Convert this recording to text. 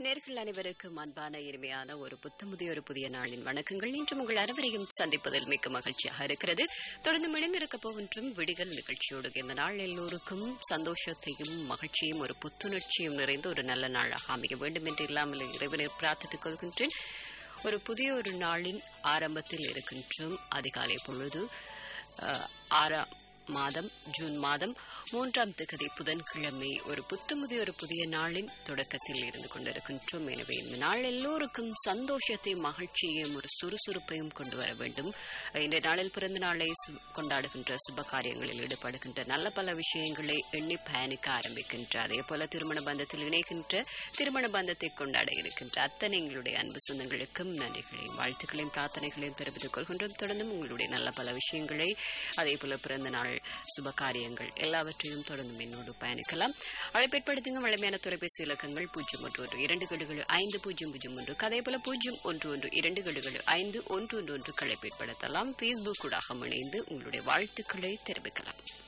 நேர்கள் அனைவருக்கும் அன்பான இனிமையான ஒரு புத்தமுதிய ஒரு புதிய நாளின் வணக்கங்கள் இன்று உங்கள் அனைவரையும் சந்திப்பதில் மிக்க மகிழ்ச்சியாக இருக்கிறது தொடர்ந்து இணைந்திருக்க போகின்றும் விடிகள் நிகழ்ச்சியோடு இந்த நாள் எல்லோருக்கும் சந்தோஷத்தையும் மகிழ்ச்சியும் ஒரு புத்துணர்ச்சியும் நிறைந்த ஒரு நல்ல நாளாக அமைய வேண்டும் என்று இல்லாமல் இறைவனை பிரார்த்தித்துக் கொள்கின்றேன் ஒரு புதிய ஒரு நாளின் ஆரம்பத்தில் இருக்கின்றோம் அதிகாலை பொழுது அஹ், ஆறாம் மாதம் ஜூன் மாதம் மூன்றாம் திகதி புதன்கிழமை ஒரு புத்தமுதிய ஒரு புதிய நாளின் தொடக்கத்தில் இருந்து கொண்டிருக்கின்றோம் எனவே இந்த நாள் எல்லோருக்கும் சந்தோஷத்தையும் மகிழ்ச்சியையும் ஒரு சுறுசுறுப்பையும் கொண்டு வர வேண்டும் இந்த நாளில் பிறந்த நாளை சு- கொண்டாடுகின்ற சுப காரியங்களில் ஈடுபடுகின்ற நல்ல பல விஷயங்களை எண்ணி பயணிக்க ஆரம்பிக்கின்ற அதே போல திருமண பந்தத்தில் இணைகின்ற திருமண பந்தத்தை கொண்டாட இருக்கின்ற அத்தனை எங்களுடைய அன்பு சொந்தங்களுக்கும் நன்றிகளையும் வாழ்த்துக்களையும் பிரார்த்தனைகளையும் தெரிவித்துக் கொள்கின்றோம் தொடர்ந்தும் உங்களுடைய நல்ல பல விஷயங்களை அதே போல பிறந்த நாள் சுப காரியங்கள் எல்லாவற்றையும் தொடர்ந்தும் என்னோடு பயணிக்கலாம் அழைப்பேற்படுத்துங்க வழமையான தொலைபேசி இலக்கங்கள் பூஜ்ஜியம் ஒன்று ஒன்று இரண்டு கடுகள் ஐந்து பூஜ்ஜியம் பூஜ்ஜியம் ஒன்று அதே போல பூஜ்ஜியம் ஒன்று ஒன்று இரண்டு கடுகள் ஐந்து ஒன்று ஒன்று ஒன்று அழைப்பேற்படுத்தலாம் ஃபேஸ்புக் ஊடாக இணைந்து உங்களுடைய வாழ்த்துக்களை தெரிவிக்கலாம்